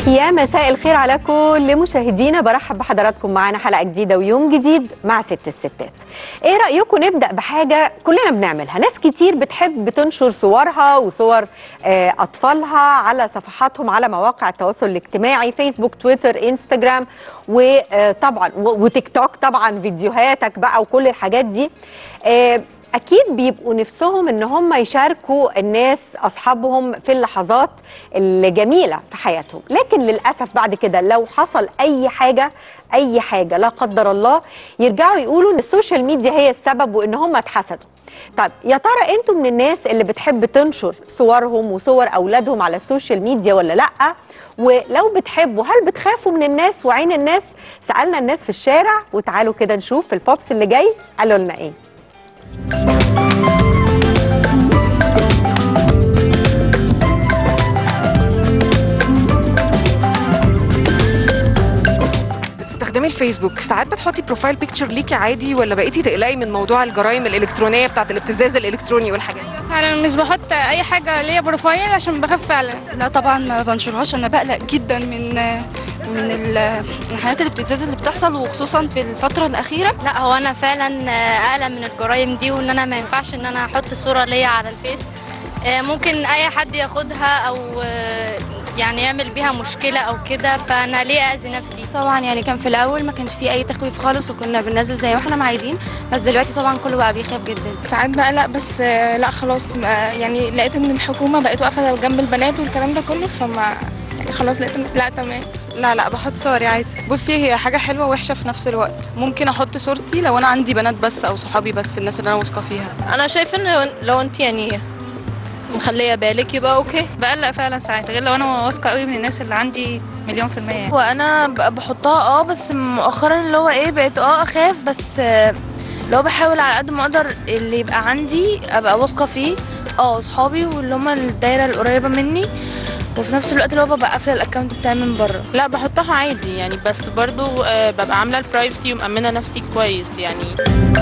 يا مساء الخير على كل مشاهدينا برحب بحضراتكم معانا حلقه جديده ويوم جديد مع ست الستات ايه رايكم نبدا بحاجه كلنا بنعملها ناس كتير بتحب تنشر صورها وصور آه، اطفالها على صفحاتهم على مواقع التواصل الاجتماعي فيسبوك تويتر انستجرام وطبعا وتيك توك طبعا فيديوهاتك بقى وكل الحاجات دي آه، اكيد بيبقوا نفسهم ان هم يشاركوا الناس اصحابهم في اللحظات الجميله في حياتهم لكن للاسف بعد كده لو حصل اي حاجه اي حاجه لا قدر الله يرجعوا يقولوا ان السوشيال ميديا هي السبب وان هم اتحسدوا طيب يا ترى انتوا من الناس اللي بتحب تنشر صورهم وصور اولادهم على السوشيال ميديا ولا لا ولو بتحبوا هل بتخافوا من الناس وعين الناس سالنا الناس في الشارع وتعالوا كده نشوف في البوبس اللي جاي قالوا لنا ايه بتستخدمي الفيسبوك ساعات بتحطي بروفايل بيكتشر ليكي عادي ولا بقيتي تقلقي من موضوع الجرائم الالكترونيه بتاعت الابتزاز الالكتروني والحاجات دي فعلا مش بحط اي حاجه ليا بروفايل عشان بخاف فعلا لا طبعا ما بنشرهاش انا بقلق جدا من من ال- من حالات الابتزاز اللي بتحصل وخصوصا في الفتره الاخيره لا هو انا فعلا آه، قلق من الجرائم دي وان انا ما ينفعش ان انا احط صوره ليا على الفيس آه، ممكن اي حد ياخدها او آه، يعني يعمل بيها مشكله او كده فانا ليه اذي نفسي طبعا يعني كان في الاول ما كانش فيه اي تخويف خالص وكنا بننزل زي ما احنا ما عايزين بس دلوقتي طبعا كله بقى بيخاف جدا ساعات بقلق بس آه، لا خلاص ما- يعني لقيت ان الحكومه بقت واقفه جنب البنات والكلام ده كله فما يعني خلاص لقيت إن- لا تمام لا لا بحط صوري عادي بصي هي حاجة حلوة ووحشة في نفس الوقت ممكن أحط صورتي لو أنا عندي بنات بس أو صحابي بس الناس اللي أنا واثقة فيها انا شايفه ان لو انت يعني مخليه بالك يبقى اوكي بقلق فعلا ساعات غير لو انا واثقه قوي من الناس اللي عندي مليون في الميه يعني. وانا ب- بحطها اه بس مؤخرا اللي هو ايه بقيت اه اخاف بس آه، لو بحاول على قد ما اقدر اللي يبقى عندي ابقى واثقه فيه اه صحابي واللي هم الدايره القريبه مني وفي نفس الوقت اللي هو ببقى قافله الاكونت بتاعي من بره لا بحطها عادي يعني بس برضو آه، ببقى عامله البرايفسي ومأمنه نفسي كويس يعني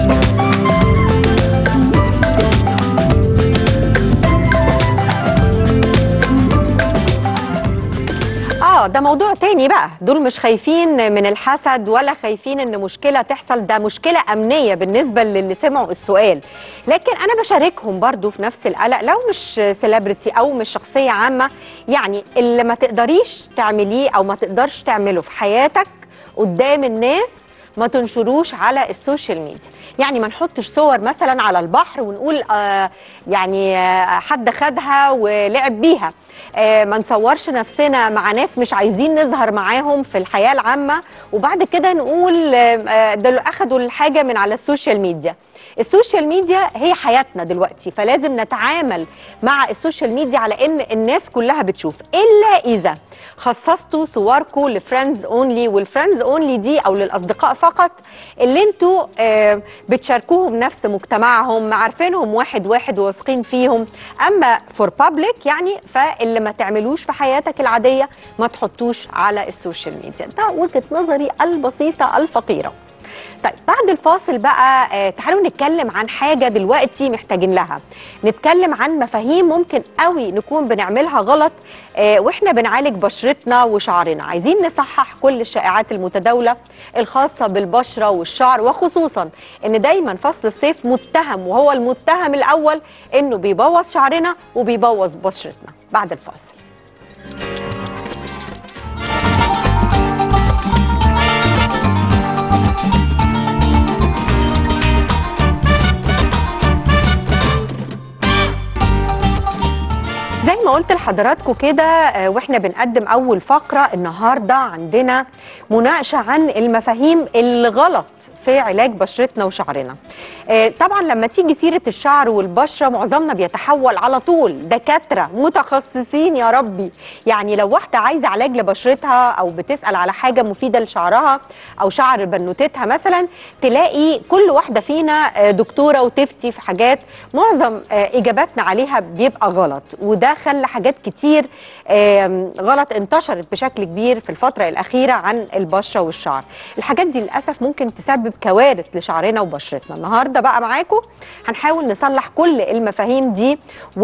اه ده موضوع تاني بقى دول مش خايفين من الحسد ولا خايفين ان مشكله تحصل ده مشكله امنيه بالنسبه للي سمعوا السؤال لكن انا بشاركهم برضو في نفس القلق لو مش سيلبرتي او مش شخصيه عامه يعني اللي ما تقدريش تعمليه او ما تقدرش تعمله في حياتك قدام الناس ما تنشروش على السوشيال ميديا يعني ما نحطش صور مثلا على البحر ونقول آه يعني آه حد خدها ولعب بيها آه ما نصورش نفسنا مع ناس مش عايزين نظهر معاهم في الحياة العامة وبعد كده نقول آه آه، دول أخدوا الحاجة من على السوشيال ميديا السوشيال ميديا هي حياتنا دلوقتي فلازم نتعامل مع السوشيال ميديا على ان الناس كلها بتشوف الا اذا خصصتوا صوركم لفريندز اونلي والفريندز اونلي دي او للاصدقاء فقط اللي انتوا آه، بتشاركوهم نفس مجتمعهم عارفينهم واحد واحد وواثقين فيهم اما فور بابليك يعني فاللي ما تعملوش في حياتك العاديه ما تحطوش على السوشيال ميديا ده وجهه نظري البسيطه الفقيره طيب بعد الفاصل بقى آه تعالوا نتكلم عن حاجة دلوقتي محتاجين لها نتكلم عن مفاهيم ممكن قوي نكون بنعملها غلط آه واحنا بنعالج بشرتنا وشعرنا عايزين نصحح كل الشائعات المتداولة الخاصة بالبشرة والشعر وخصوصا ان دايما فصل الصيف متهم وهو المتهم الاول انه بيبوظ شعرنا وبيبوظ بشرتنا بعد الفاصل زي ما قلت لحضراتكم كده آه، واحنا بنقدم اول فقره النهارده عندنا مناقشه عن المفاهيم الغلط في علاج بشرتنا وشعرنا. آه، طبعا لما تيجي سيره الشعر والبشره معظمنا بيتحول على طول دكاتره متخصصين يا ربي، يعني لو واحده عايزه علاج لبشرتها او بتسال على حاجه مفيده لشعرها او شعر بنوتتها مثلا تلاقي كل واحده فينا آه، دكتوره وتفتي في حاجات معظم آه، اجاباتنا عليها بيبقى غلط وده خلى حاجات كتير آم، غلط انتشرت بشكل كبير في الفتره الاخيره عن البشره والشعر الحاجات دي للاسف ممكن تسبب كوارث لشعرنا وبشرتنا النهارده بقى معاكم هنحاول نصلح كل المفاهيم دي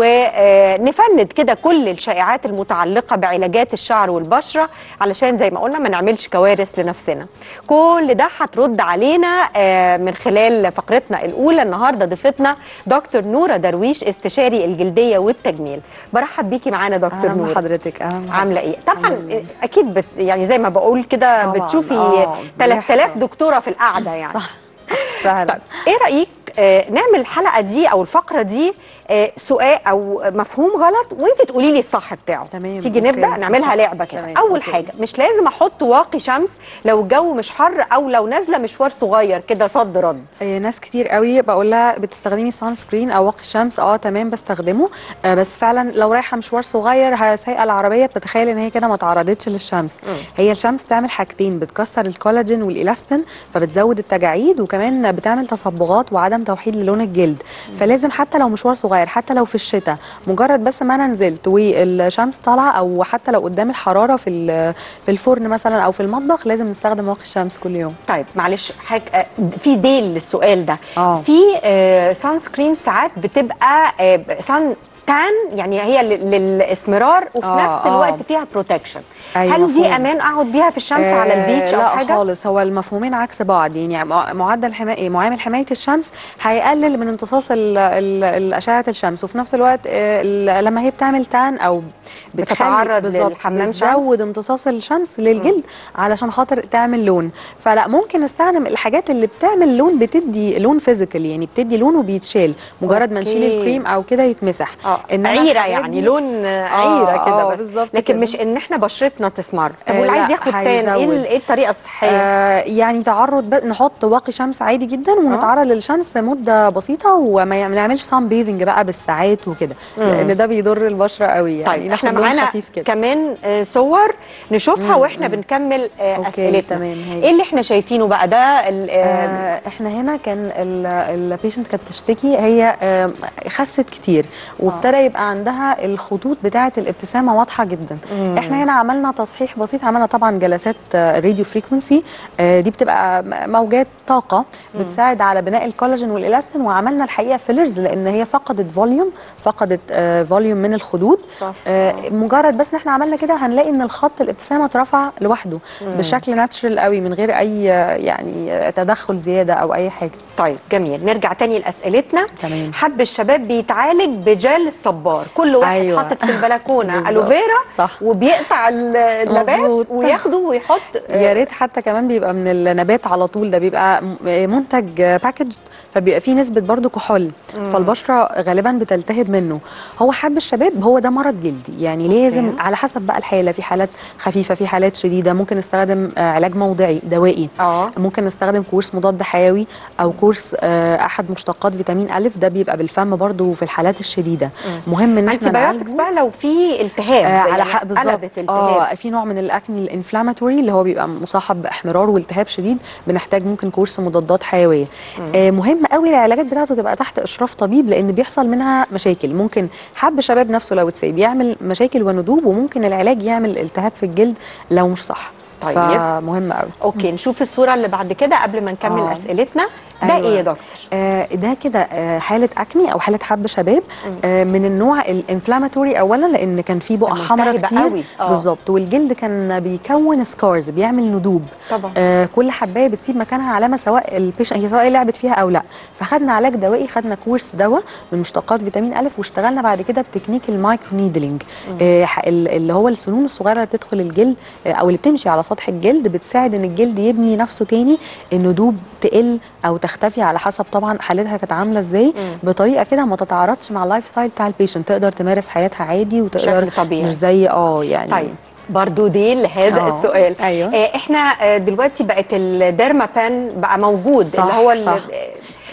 ونفند كده كل الشائعات المتعلقه بعلاجات الشعر والبشره علشان زي ما قلنا ما نعملش كوارث لنفسنا كل ده هترد علينا آه، من خلال فقرتنا الاولى النهارده ضيفتنا دكتور نوره درويش استشاري الجلديه والتجميل برحب بيكي معانا دكتور اهلا نوره بحضرتك اهلا بحضرتك. عامله ايه طبعا الحمد لله. اكيد بت يعني زي ما بقول كده طبعاً، بتشوفي آه، 3000 بيحصل. دكتوره في القعده يعني صح صح فعلا طيب ايه رايك آه نعمل الحلقه دي او الفقره دي آه سؤال او مفهوم غلط وانت تقولي لي الصح بتاعه تمام، تيجي أوكي، نبدا نعملها صح. لعبه كده تمام، اول أوكي. حاجه مش لازم احط واقي شمس لو الجو مش حر او لو نازله مشوار صغير كده صد رد آه، ناس كتير قوي بقول لها بتستخدمي سان سكرين او واقي شمس اه تمام بستخدمه آه بس فعلا لو رايحه مشوار صغير ه- سايقه العربيه بتتخيل ان هي كده ما تعرضتش للشمس هي الشمس تعمل حاجتين بتكسر الكولاجين والالاستين فبتزود التجاعيد وكمان بتعمل تصبغات وعدم توحيد للون الجلد فلازم حتى لو مشوار صغير حتى لو في الشتاء مجرد بس ما انا نزلت والشمس طالعه او حتى لو قدام الحراره في ال- في الفرن مثلا او في المطبخ لازم نستخدم واقي الشمس كل يوم طيب معلش حاجه آه، في ديل للسؤال ده آه. في آه سان سكرين ساعات بتبقى آه سان تان يعني هي لل- للاسمرار وفي آه، نفس آه. الوقت فيها بروتكشن أيوة، هل دي مفهوم. امان اقعد بيها في الشمس آه على البيتش او لا حاجه خالص هو المفهومين عكس بعض يعني مع- معدل حماية معامل حمايه الشمس هيقلل من امتصاص ال- ال- الاشعه الشمس وفي نفس الوقت آه، ال- لما هي بتعمل تان او بتخلي- بتتعرض بالظبط، للحمام شمس. بتزود امتصاص الشمس للجلد علشان خاطر تعمل لون فلا ممكن نستخدم الحاجات اللي بتعمل لون بتدي لون فيزيكال يعني بتدي لون وبيتشال مجرد ما نشيل أوكي. الكريم او كده يتمسح اه إنما عيره الحاجات يعني دي- لون آه، عيره كده آه، بس بالظبط لكن كده. مش ان احنا بشرتنا تسمر طب آه، واللي عايز لا، ياخد تان ايه هيزود. ال- ايه الطريقه الصحيه آه يعني تعرض ب... نحط واقي شمس عادي جدا ونتعرض للشمس مده بسيطه وما يعم- نعملش سان بيذنج بقى بالساعات وكده لان ده بيضر البشره قوي يعني طيب ناخد احنا لون معانا خفيف كده كمان آه، صور نشوفها واحنا بنكمل آه، أوكي، اسئلتنا تمام، هاي. ايه اللي احنا شايفينه بقى ده ال- آه، آه احنا هنا كان البيشنت كانت تشتكي هي آه خست كتير وابتدى يبقى عندها الخطوط بتاعه الابتسامه واضحه جدا احنا هنا عملنا تصحيح بسيط عملنا طبعا جلسات راديو فريكونسي دي بتبقى م- موجات طاقه بتساعد على بناء الكولاجين والالاستين وعملنا الحقيقه فيلرز لان هي فقدت فوليوم فقدت فوليوم من الخدود صح. آه، مجرد بس ان احنا عملنا كده هنلاقي ان الخط الابتسامه اترفع لوحده بشكل ناتشرال قوي من غير اي آه، يعني آه، تدخل زياده او اي حاجه طيب جميل نرجع تاني لاسئلتنا تمام. حب الشباب بيتعالج بجل الصبار كل واحد أيوة. حاطط في البلكونه بالظبط. الوفيرا صح. وبيقطع ال- النبات مظبوط. وياخده ويحط يا ريت حتى كمان بيبقى من النبات على طول ده بيبقى م- منتج باكج فبيبقى فيه نسبه برضو كحول فالبشره غالبا بتلتهب منه هو حب الشباب هو ده مرض جلدي يعني لازم أوكي. على حسب بقى الحاله في حالات خفيفه في حالات شديده ممكن نستخدم آه، علاج موضعي دوائي اه ممكن نستخدم كورس مضاد حيوي او كورس آه، احد مشتقات فيتامين الف ده بيبقى بالفم برضو في الحالات الشديده مهم ان انتي احنا بايوتكس نعالجه بقى لو في التهاب آه على يعني حق بالظبط قلبت التهاب اه في نوع من الاكني الانفلاماتوري اللي هو بيبقى مصاحب باحمرار والتهاب شديد بنحتاج ممكن كورس مضادات حيويه آه مهم قوي العلاجات بتاعته تبقى تحت اشراف طبيب لان بيحصل منها مشاكل ممكن حب شباب نفسه لو اتسيب يعمل مشاكل وندوب وممكن العلاج يعمل التهاب في الجلد لو مش صح طيب. فمهم قوي اوكي نشوف الصوره اللي بعد كده قبل ما نكمل آه. اسئلتنا ده أيوة. ايه يا دكتور آه ده كده آه حاله اكني او حاله حب شباب آه من النوع الانفلاماتوري اولا لان كان في بقع حمراء ملتهبة كتير قوي. آه. بالظبط والجلد كان بيكون سكارز بيعمل ندوب طبعا. آه كل حبايه بتسيب مكانها علامه سواء البيشن هي سواء لعبت فيها او لا فخدنا علاج دوائي خدنا كورس دواء من مشتقات فيتامين الف واشتغلنا بعد كده بتكنيك المايكرو نيدلينج آه ح- ال- اللي هو السنون الصغيره اللي بتدخل الجلد آه او اللي بتمشي على سطح الجلد بتساعد ان الجلد يبني نفسه تاني الندوب تقل او تختفي على حسب طبعا حالتها كانت عامله ازاي بطريقه كده ما تتعارضش مع اللايف ستايل بتاع البيشنت تقدر تمارس حياتها عادي وتقدر بشكل طبيعي. مش زي اه يعني طيب برضو دي لهذا آه. السؤال أيوة. آه احنا آه دلوقتي بقت الديرما بان بقى موجود صح، اللي هو ال- صح. آه،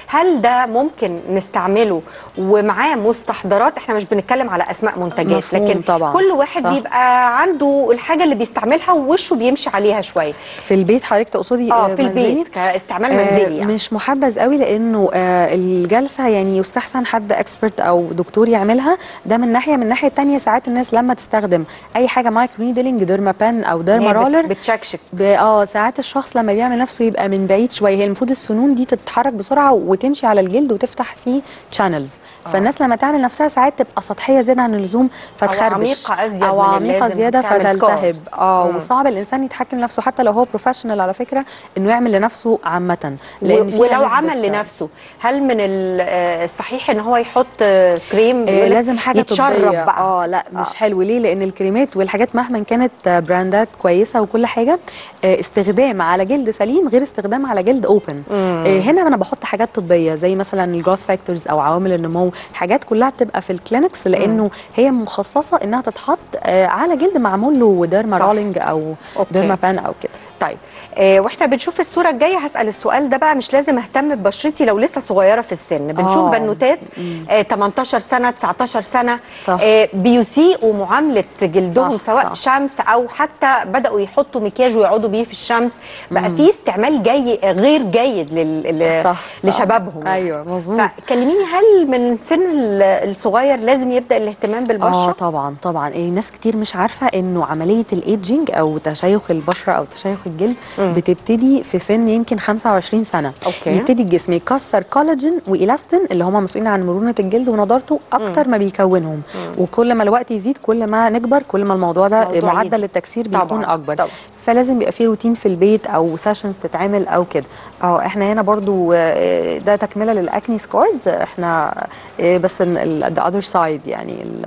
هل ده ممكن نستعمله ومعاه مستحضرات احنا مش بنتكلم على اسماء منتجات مفهوم لكن طبعاً. كل واحد صح. بيبقى عنده الحاجه اللي بيستعملها ووشه بيمشي عليها شويه في البيت حضرتك تقصدي اه آه، في منزلي؟ البيت كاستعمال آه، منزلي يعني مش محبذ قوي لانه آه الجلسه يعني يستحسن حد اكسبرت او دكتور يعملها ده من ناحيه من ناحيه تانية ساعات الناس لما تستخدم اي حاجه مايكرو نيدلينج ديرما بان او ديرما هي بت- رولر بتشكشك ب- اه ساعات الشخص لما بيعمل نفسه يبقى من بعيد شويه هي المفروض السنون دي تتحرك بسرعه وتمشي على الجلد وتفتح فيه شانلز فالناس لما تعمل نفسها ساعات تبقى سطحيه زياده عن اللزوم فتخربش عميقة أزيد او من عميقه اللازم زياده فتعمل فتلتهب scars. اه مم. وصعب الانسان يتحكم نفسه حتى لو هو بروفيشنال على فكره انه يعمل لنفسه عامه لان فيها ولو نسبة- عمل لنفسه هل من ال- آه، الصحيح ان هو يحط آه، كريم آه بيقولك لازم حاجه يتشرب طبيه بقى اه لا مش حلو ليه لان الكريمات والحاجات مهما كانت آه، براندات كويسه وكل حاجه آه استخدام على جلد سليم غير استخدام على جلد اوبن آه هنا انا بحط حاجات طبيه زي مثلا الجروث فاكتورز او عوامل النمو حاجات كلها بتبقى في الكلينكس لانه هي مخصصه انها تتحط آه على جلد معمول له ديرما صح. رولينج او أوكي. ديرما بان او كده طيب آه، واحنا بنشوف الصوره الجايه هسال السؤال ده بقى مش لازم اهتم ببشرتي لو لسه صغيره في السن بنشوف آه. بنوتات آه 18 سنه 19 سنه صح. آه بيسيئوا معامله جلدهم صح، سواء صح. شمس او حتى بداوا يحطوا مكياج ويقعدوا بيه في الشمس بقى في استعمال جاي غير جيد لل... ل- صح، صح. لشبابهم ايوه مظبوط فكلميني هل من سن ال- الصغير لازم يبدا الاهتمام اه بالبشره طبعا طبعا إيه ناس كتير مش عارفه انه عمليه الايدجينج او تشيخ البشره او تشيخ الجلد مم. بتبتدي في سن يمكن 25 سنه أوكي. يبتدي الجسم يكسر كولاجين والاستين اللي هم مسؤولين عن مرونه الجلد ونضارته اكتر ما بيكونهم وكل ما الوقت يزيد كل ما نكبر كل ما الموضوع ده موضوع معدل يزيد. التكسير طبعاً، بيكون اكبر طبعاً. فلازم يبقى في روتين في البيت او سيشنز تتعمل او كده اه احنا هنا برضو آه، ده تكمله للاكني سكارز احنا آه، بس ذا اذر سايد يعني ال-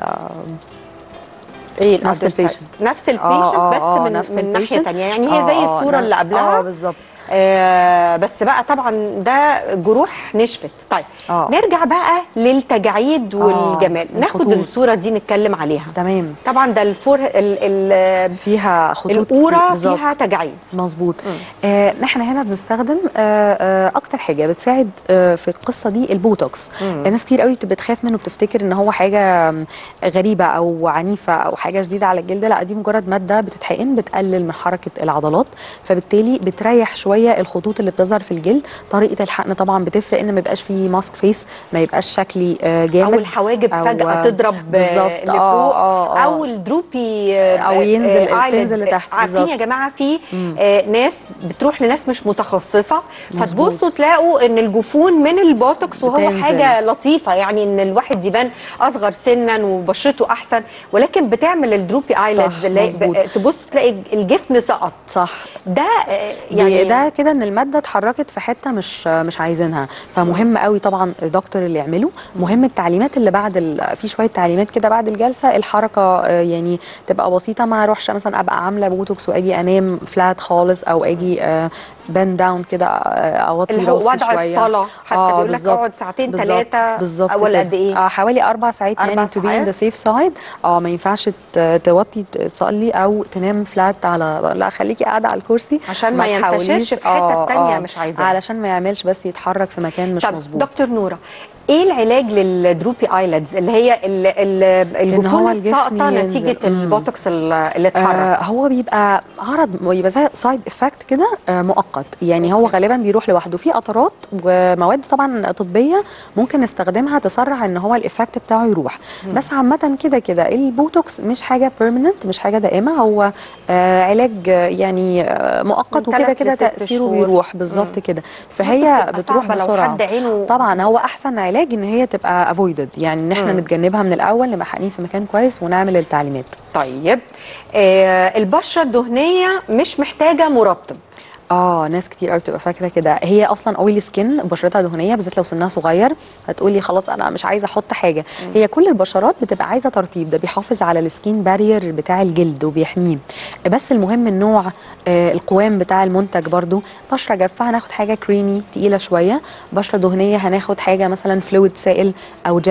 ايه نفس الأدر سايد؟ البيشنت. نفس آه، البيشنت آه، بس آه، من, نفس من ناحيه البيشنت. ثانيه يعني هي زي آه، آه، الصوره ن- اللي قبلها اه بالظبط آه بس بقى طبعا ده جروح نشفت طيب آه. نرجع بقى للتجاعيد والجمال ناخد الخطوط. الصوره دي نتكلم عليها تمام طبعا ده الفور ال ال فيها خطوط القوره كتير، بالظبط. فيها تجاعيد مظبوط آه احنا هنا بنستخدم آه آه اكتر حاجه بتساعد آه في القصه دي البوتوكس مم. آه ناس كتير قوي بتبقى بتخاف منه بتفتكر ان هو حاجه آم، غريبه او عنيفه او حاجه شديده على الجلد لا دي مجرد ماده بتتحقن بتقلل من حركه العضلات فبالتالي بتريح شويه الخطوط اللي بتظهر في الجلد طريقه الحقن طبعا بتفرق ان ما يبقاش فيه ماسك فيس ما يبقاش شكلي آه جامد او الحواجب أو- فجاه تضرب بالظبط آه، آه لفوق آه آه او الدروبي آه، أو ينزل- آه، تنزل eyelids. لتحت عارفين يا بالظبط. جماعه في آه ناس بتروح لناس مش متخصصه مظبوط. فتبصوا تلاقوا ان الجفون من البوتوكس وهو بتنزل. حاجه لطيفه يعني ان الواحد يبان اصغر سنا وبشرته احسن ولكن بتعمل الدروبي ايلايدز اللي مظبوط. ب- تبص تلاقي الجفن سقط صح ده آه، يعني يعني ده كده ان الماده اتحركت في حته مش مش عايزينها فمهم قوي طبعا الدكتور اللي يعمله مهم التعليمات اللي بعد ال... في شويه تعليمات كده بعد الجلسه الحركه آه، يعني تبقى بسيطه ما اروحش مثلا ابقى عامله بوتوكس واجي انام فلات خالص او اجي بان داون كده آه، اوطي اللي هو راسي وضع شويه الصلاه حتى آه، بيقول لك بالظبط. اقعد ساعتين بالظبط. ثلاثه بالظبط ولا كده. قد ايه اه حوالي اربع ساعات أربع يعني تو بي ان ذا ساعات؟ سيف سايد اه ما ينفعش ت- توطي تصلي او تنام فلات على لا خليكي قاعده على الكرسي عشان ما تحاوليش- ينتشرش في حتة تانية مش عايزاها. علشان ما يعملش بس يتحرك في مكان مش طب مظبوط دكتور نوره ايه العلاج للدروبي ايلايدز اللي هي ال- ال- الجفون هو الجفن الساقطه ينزل. نتيجه مم. البوتوكس ال- اللي اتحرك آه هو بيبقى عرض بيبقى زي سايد افكت كده آه مؤقت يعني هو غالبا بيروح لوحده في قطرات ومواد طبعا طبيه ممكن نستخدمها تسرع ان هو الافكت بتاعه يروح بس عامه كده كده البوتوكس مش حاجه بيرمننت مش حاجه دائمه هو آه علاج آه، يعني آه مؤقت من وكده تلات كده لست تاثيره شهور. بيروح بالظبط مم. كده بس فهي ممكن تبقى بتروح صعبة لو بسرعه حد عينه طبعا هو احسن علاج ان هي تبقى افويدد يعني ان احنا مم. نتجنبها من الاول نبقى حقنين في مكان كويس ونعمل التعليمات طيب آه البشره الدهنيه مش محتاجه مرطب اه ناس كتير قوي بتبقى فاكره كده هي اصلا اويلي سكين بشرتها دهنيه بالذات لو سنها صغير هتقولي خلاص انا مش عايزه احط حاجه هي كل البشرات بتبقى عايزه ترطيب ده بيحافظ على السكين بارير بتاع الجلد وبيحميه بس المهم النوع آه القوام بتاع المنتج برضو بشره جافه هناخد حاجه كريمي تقيله شويه بشره دهنيه هناخد حاجه مثلا فلويد سائل او جل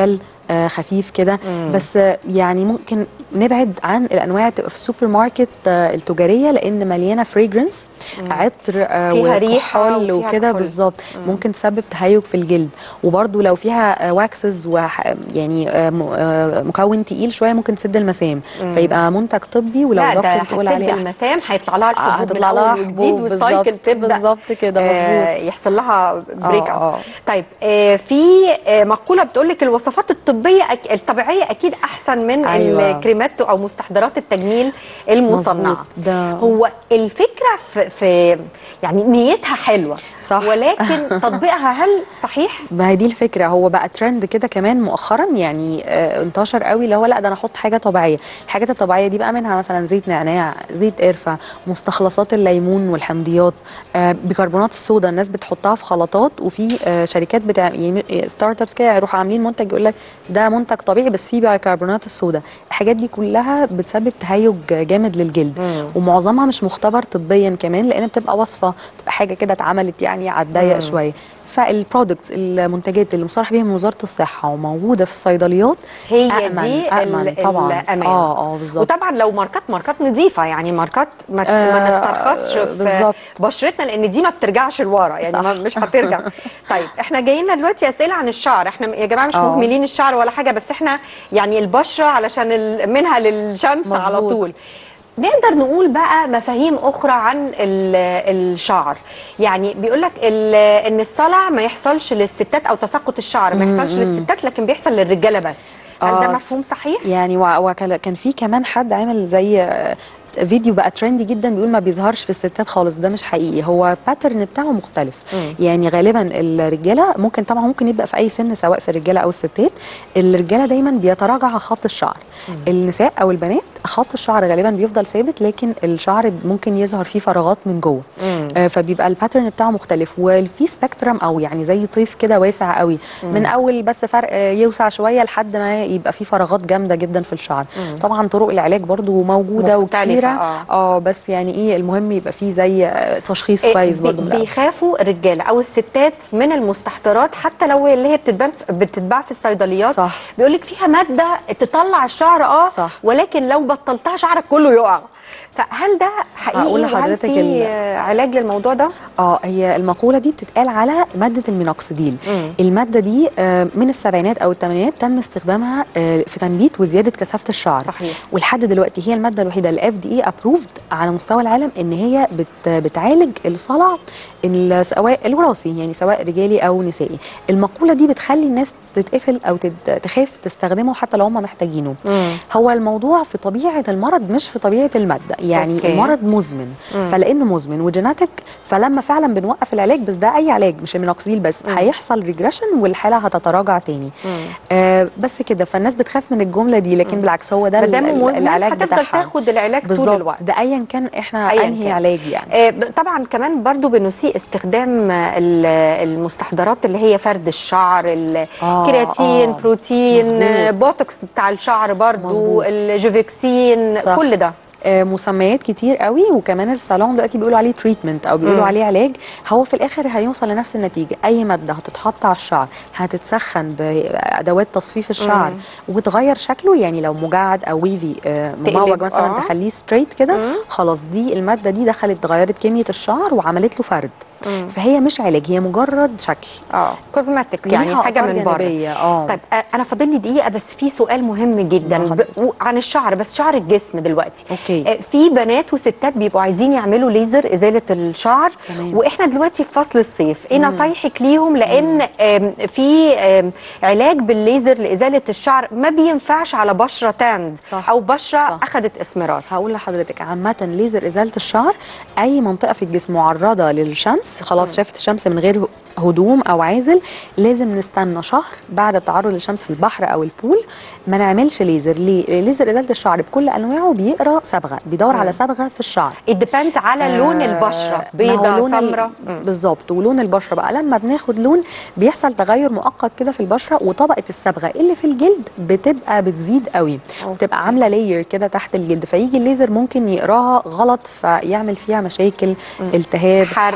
آه خفيف كده بس آه يعني ممكن نبعد عن الانواع اللي بتبقى في السوبر ماركت آه التجاريه لان مليانه فريجرنس عطر آه فيها ريحة وكحول وفيها وكده كحول. بالظبط ممكن تسبب تهيج في الجلد وبرده لو فيها واكسز وح يعني آه م- آه مكون تقيل شويه ممكن تسد المسام فيبقى منتج طبي ولو لا ده دكتور تقول هتسد عليه احسن المسام هيطلع لها الحبوب من هتطلع لها أول وجديد حبوب والسايكل بالظبط تبدا بالظبط كده آه، مظبوط يحصل لها بريك آه، اب آه. طيب آه، في آه، مقوله بتقول لك الوصفات الطبيه أك- الطبيعيه اكيد احسن من أيوة. الكريمات او مستحضرات التجميل المصنعه مظبوط. ده هو الفكره في, في يعني نيتها حلوه صح. ولكن تطبيقها هل صحيح ما هي دي الفكره هو بقى ترند كده كمان مؤخرا يعني آه انتشر قوي اللي هو لا ده انا احط حاجه طبيعيه الحاجات الطبيعيه دي بقى منها مثلا زيت نعناع زيت قرفه مستخلصات الليمون والحمضيات آه بيكربونات الصودا الناس بتحطها في خلطات وفي آه شركات بتاع ستارت ابس كده يروحوا عاملين منتج يقول لك ده منتج طبيعي بس فيه بيكربونات الصودا الحاجات دي كلها بتسبب تهيج جامد للجلد ومعظمها مش مختبر طبيا كمان لان بتبقى وصفه بتبقى حاجه كده اتعملت يعني على الضيق شويه فالبرودكتس المنتجات اللي مصرح بيها من وزاره الصحه وموجوده في الصيدليات هي أأمن دي أأمن ال- طبعا الأمان. اه اه بالظبط وطبعا لو ماركات ماركات نظيفه يعني ماركات ما, آه، ما نسترخصش في بالظبط. بشرتنا لان دي ما بترجعش لورا يعني صح. ما مش هترجع طيب احنا جايين لنا دلوقتي اسئله عن الشعر احنا يا جماعه مش آه. مهملين الشعر ولا حاجه بس احنا يعني البشره علشان ال- منها للشمس مظبوط. على طول نقدر نقول بقى مفاهيم اخرى عن ال- الشعر يعني بيقول لك ان الصلع ما يحصلش للستات او تساقط الشعر ما يحصلش للستات لكن بيحصل للرجاله بس هل ده آه. مفهوم صحيح يعني وكان في كمان حد عامل زي آه، فيديو بقى ترندي جدا بيقول ما بيظهرش في الستات خالص ده مش حقيقي هو باترن بتاعه مختلف مم. يعني غالبا الرجاله ممكن طبعا ممكن يبدا في اي سن سواء في الرجاله او الستات الرجاله دايما بيتراجع خط الشعر النساء او البنات خط الشعر غالبا بيفضل ثابت لكن الشعر ممكن يظهر فيه فراغات من جوه مم. آه، فبيبقى الباترن بتاعه مختلف وفي سبيكترم او يعني زي طيف كده واسع قوي من اول بس فرق آه، يوسع شويه لحد ما يبقى فيه فراغات جامده جدا في الشعر طبعا طرق العلاج برضو موجوده مختلفة، وكتيره آه. اه بس يعني ايه المهم يبقى فيه زي آه، تشخيص إيه، كويس بي- برضو من الأول. بيخافوا الرجاله او الستات من المستحضرات حتى لو اللي هي بتتباع بتتباع في الصيدليات صح. بيقول لك فيها ماده تطلع الشعر اه صح. ولكن لو بطلتها شعرك كله يقع فهل ده حقيقي هقول وهل لحضرتك في ال- آه، علاج للموضوع ده اه هي المقوله دي بتتقال على ماده المينوكسيديل مم. الماده دي آه، من السبعينات او الثمانينات تم استخدامها آه، في تنبيت وزياده كثافه الشعر صحيح. ولحد دلوقتي هي الماده الوحيده اللي اف دي اي ابروفد على مستوى العالم ان هي بت بتعالج الصلع ال- سواء الوراثي يعني سواء رجالي او نسائي المقوله دي بتخلي الناس تتقفل او تت- تخاف تستخدمه حتى لو هم محتاجينه مم. هو الموضوع في طبيعه المرض مش في طبيعه الماده يعني أوكي. أوكي. المرض مزمن مم. فلانه مزمن وجيناتك فلما فعلا بنوقف العلاج بس ده اي علاج مش المينوكسيديل بس مم. هيحصل ريجريشن والحاله هتتراجع تاني مم. آه بس كده فالناس بتخاف من الجمله دي لكن بالعكس هو ده ما ال- دام ال- مزمن العلاج هتفضل بتاعها تاخد العلاج طول بالظبط الوقت ده ايا كان احنا أياً انهي كان. علاج يعني آه، ب- طبعا كمان برضو بنسيء استخدام آه، ال- المستحضرات اللي هي فرد الشعر الكرياتين آه. بروتين مظبوط. آه، بوتوكس بتاع الشعر برضو مظبوط. الجوفيكسين صح. كل ده آه، مسميات كتير قوي وكمان الصالون دلوقتي بيقولوا عليه تريتمنت او بيقولوا مم. عليه علاج هو في الاخر هيوصل لنفس النتيجه اي ماده هتتحط على الشعر هتتسخن بادوات تصفيف الشعر مم. وتغير شكله يعني لو مجعد او ويفي آه، مموج تقلب، مثلا آه. تخليه ستريت كده مم. خلاص دي الماده دي دخلت غيرت كميه الشعر وعملت له فرد مم. فهي مش علاج هي مجرد شكل اه كوزماتيك يعني ليها حاجه آثار من بره جانبية، اه طيب آه، انا فاضل لي دقيقه بس في سؤال مهم جدا لا، ب... و- عن الشعر بس شعر الجسم دلوقتي أوكي. آه، في بنات وستات بيبقوا عايزين يعملوا ليزر ازاله الشعر تمام. واحنا دلوقتي في فصل الصيف ايه نصايحك ليهم لان آم، في آم، علاج بالليزر لازاله الشعر ما بينفعش على بشره تاند صح. او بشره صح. اخذت اسمرار هقول لحضرتك عامة ليزر إزالة الشعر أي منطقة في الجسم معرضة للشمس خلاص شافت الشمس من غير هدوم أو عازل لازم نستنى شهر بعد التعرض للشمس في البحر أو البول ما نعملش ليزر ليه؟ ليزر إزالة الشعر بكل أنواعه بيقرا صبغة بيدور على صبغة في الشعر الديبندز على لون البشره آه، ما هو بيضه لون ال- سمراء بالظبط ولون البشره بقى لما بناخد لون بيحصل تغير مؤقت كده في البشره وطبقه الصبغه اللي في الجلد بتبقى بتزيد قوي بتبقى عامله لاير كده تحت الجلد فيجي الليزر ممكن يقراها غلط فيعمل فيها مشاكل التهاب حرق حرق, ساعات.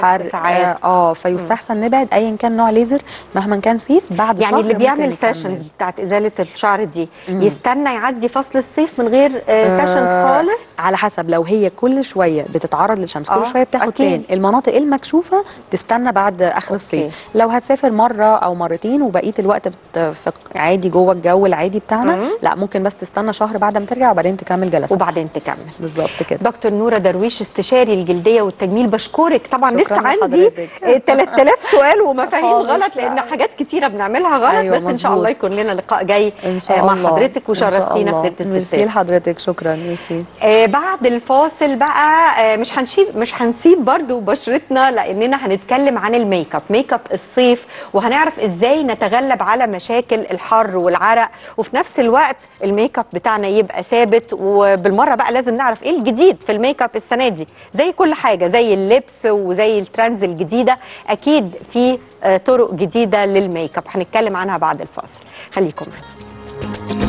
ساعات. اه فيستحسن نبعد ايا كان نوع ليزر مهما كان صيف بعد يعني شهر اللي ممكن بيعمل نكمل. سيشنز بتاعت ازاله الشعر دي مم. يستنى يعدي فصل الصيف من غير سيشنز آه، خالص على حسب لو هي كل شويه بتتعرض للشمس آه، كل شويه بتاخد أكيد. تان المناطق المكشوفه تستنى بعد اخر الصيف لو هتسافر مره او مرتين وبقيه الوقت بت... في عادي جوه الجو العادي بتاعنا مم. لا ممكن بس تستنى شهر بعد ما ترجع وبعدين تكمل جلسات وبعدين تكمل بالظبط كده دكتور نورة درويش استشاري الجلديه والتجميل بشكرك طبعا شكراً لسه عندي لحضرتك. آه، 3000 سؤال ومفاهيم خالص. غلط لان حاجات كتيره بنعملها غلط أيوة بس ان شاء مظبوط. الله يكون لنا لقاء جاي ان شاء آه، الله مع حضرتك إن شاء وشرفتينا في الله. ست ميرسي الستات لحضرتك شكرا ميرسي آه بعد الفاصل بقى آه مش هنشيب مش هنسيب برضو بشرتنا لاننا هنتكلم عن الميك اب ميك اب الصيف وهنعرف ازاي نتغلب على مشاكل الحر والعرق وفي نفس الوقت الميك اب بتاعنا يبقى ثابت وبالمره بقى لازم نعرف ايه الجديد في الميك اب السنه دي زي كل حاجه زي اللبس وزي الترندز الجديده اكيد في آه طرق جديده للميك اب هنتكلم عنها بعد الفاصل خليكم معانا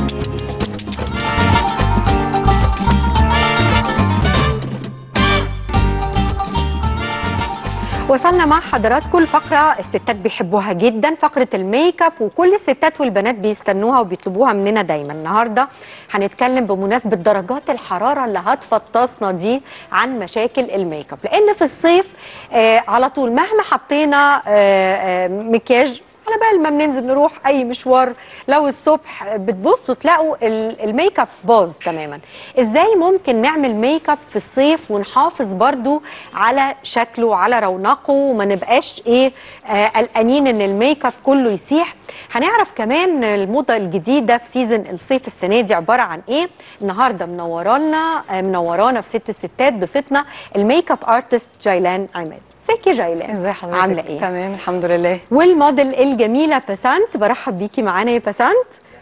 وصلنا مع حضراتكم الفقرة الستات بيحبوها جدا فقرة الميك اب وكل الستات والبنات بيستنوها وبيطلبوها مننا دايما النهاردة هنتكلم بمناسبة درجات الحرارة اللي هتفطسنا دي عن مشاكل الميك اب لأن في الصيف آه على طول مهما حطينا آه آه مكياج على بال ما بننزل نروح اي مشوار لو الصبح بتبصوا تلاقوا ال- الميك اب باظ تماما ازاي ممكن نعمل ميك اب في الصيف ونحافظ برضو على شكله وعلى رونقه وما نبقاش ايه آه، قلقانين ان الميك اب كله يسيح هنعرف كمان الموضه الجديده في سيزون الصيف السنه دي عباره عن ايه النهارده منورانا آه، منورانا في ست الستات ضيفتنا الميك اب ارتست جيلان عماد ازيك يا جيلان ازي حضرتك عامله ايه تمام الحمد لله والموديل الجميله باسانت برحب بيكي معانا يا باسانت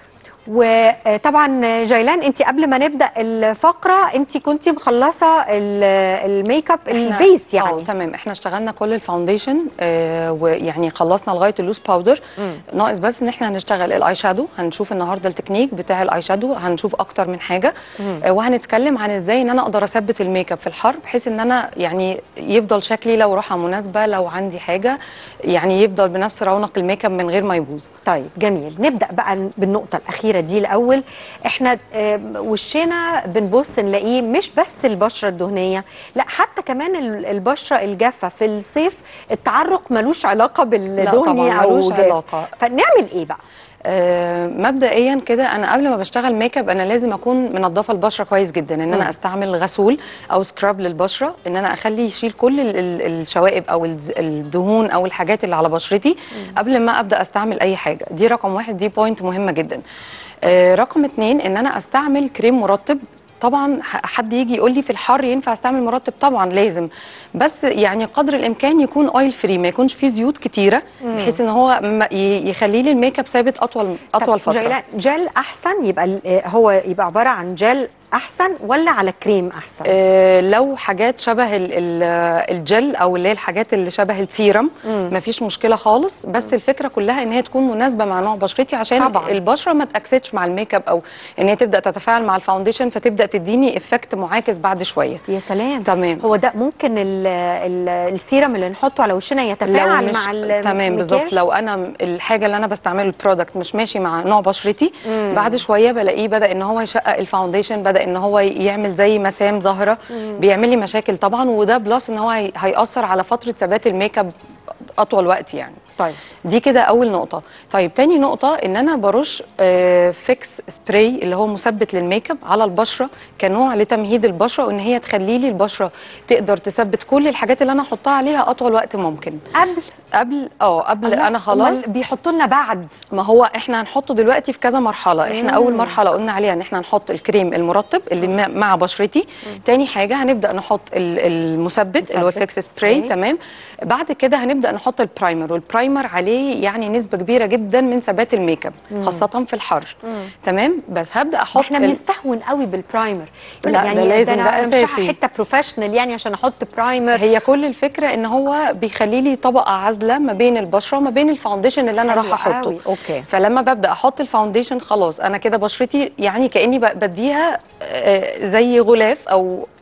وطبعا جيلان انت قبل ما نبدا الفقره انت كنتي مخلصه ال- الميك اب إحنا- البيس اه يعني تمام احنا اشتغلنا كل الفاونديشن آه ويعني خلصنا لغايه اللوز باودر مم. ناقص بس ان احنا هنشتغل الاي شادو هنشوف النهارده التكنيك بتاع الاي شادو هنشوف اكتر من حاجه مم. آه وهنتكلم عن ازاي ان انا اقدر اثبت الميك اب في الحر بحيث ان انا يعني يفضل شكلي لو راحه مناسبه لو عندي حاجه يعني يفضل بنفس رونق الميك اب من غير ما يبوظ طيب جميل نبدا بقى بالنقطه الاخيره دي الاول احنا آم، وشنا بنبص نلاقيه مش بس البشره الدهنيه لا حتى كمان ال- البشره الجافه في الصيف التعرق ملوش علاقه لا بالدهني طبعا او ملوش جاف. علاقه فنعمل ايه بقى آه، مبدئيا كده انا قبل ما بشتغل ميك اب انا لازم اكون منظفه البشره كويس جدا ان مم. انا استعمل غسول او سكراب للبشره ان انا اخليه يشيل كل ال- ال- الشوائب او الز- الدهون او الحاجات اللي على بشرتي قبل ما ابدا استعمل اي حاجه دي رقم واحد دي بوينت مهمه جدا آه، رقم اتنين ان انا استعمل كريم مرطب طبعا ح- حد يجي يقول لي في الحر ينفع استعمل مرطب طبعا لازم بس يعني قدر الامكان يكون اويل فري ما يكونش فيه زيوت كتيره مم. بحيث ان هو ما- ي- يخلي لي الميك اب ثابت اطول اطول طب فتره جيلان جل احسن يبقى ال- آه، هو يبقى عباره عن جل احسن ولا على كريم احسن آه، لو حاجات شبه ال- ال- الجل او اللي هي الحاجات اللي شبه السيرم مم. مفيش مشكله خالص بس الفكره كلها ان هي تكون مناسبه مع نوع بشرتي عشان طبعاً. البشره ما تاكسدش مع الميك اب او ان هي تبدا تتفاعل مع الفاونديشن فتبدا تديني افكت معاكس بعد شويه يا سلام تمام هو ده ممكن ال ال السيرم اللي نحطه على وشنا يتفاعل لو مش مع المكياج تمام بالظبط لو انا م- الحاجه اللي انا بستعمله البرودكت مش ماشي مع نوع بشرتي مم. بعد شويه بلاقيه بدا ان هو يشقق الفاونديشن بدا ان هو ي- يعمل زي مسام ظاهره مم. بيعمل لي مشاكل طبعا وده بلس ان هو هي- هياثر على فتره ثبات الميك اب اطول وقت يعني طيب دي كده اول نقطه طيب تاني نقطه ان انا برش آه، فيكس سبراي اللي هو مثبت للميك اب على البشره كنوع لتمهيد البشره وان هي تخلي لي البشره تقدر تثبت كل الحاجات اللي انا احطها عليها اطول وقت ممكن قبل قبل اه قبل الله، انا خلاص أمال بيحطوا لنا بعد ما هو احنا هنحطه دلوقتي في كذا مرحله احنا مم. اول مرحله قلنا عليها ان احنا هنحط الكريم المرطب اللي مع- مع بشرتي تاني حاجه هنبدا نحط ال- المثبت اللي هو مثبت الفيكس سبراي سبراي. تمام بعد كده هنبدا نحط البرايمر والبرايمر عليه يعني نسبه كبيره جدا من ثبات الميك اب مم. خاصه في الحر مم. تمام بس هبدا احط احنا ال- بنستهون قوي بالبرايمر يقول لا، لك ده يعني لازم، انا ده أنا مش أساسي. حته بروفيشنال يعني عشان احط برايمر هي كل الفكره ان هو بيخلي لي طبقه عازله ما بين البشره وما بين الفاونديشن اللي انا حلو رايحه احطه قوي. اوكي فلما ببدا احط الفاونديشن خلاص انا كده بشرتي يعني كاني ب- بديها آه، زي غلاف او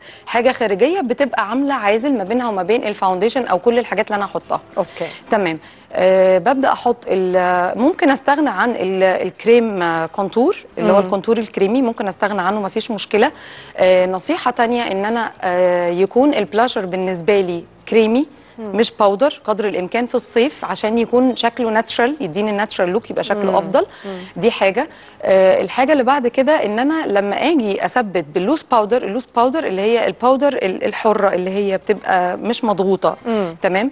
حاجه خارجيه بتبقى عامله عازل ما بينها وما بين الفاونديشن او كل الحاجات اللي انا هحطها اوكي تمام أه ببدا احط ال- ممكن استغنى عن ال- الكريم آه، كونتور اللي هو مم. الكونتور الكريمي ممكن استغنى عنه مفيش مشكله أه نصيحه تانية ان انا أه يكون البلاشر بالنسبه لي كريمي مش باودر قدر الامكان في الصيف عشان يكون شكله ناتشرال يديني الناتشرال لوك يبقى شكله مم. افضل دي حاجه آه الحاجه اللي بعد كده ان انا لما اجي اثبت باللوز باودر اللوز باودر اللي هي الباودر ال- الحره اللي هي بتبقى مش مضغوطه مم. تمام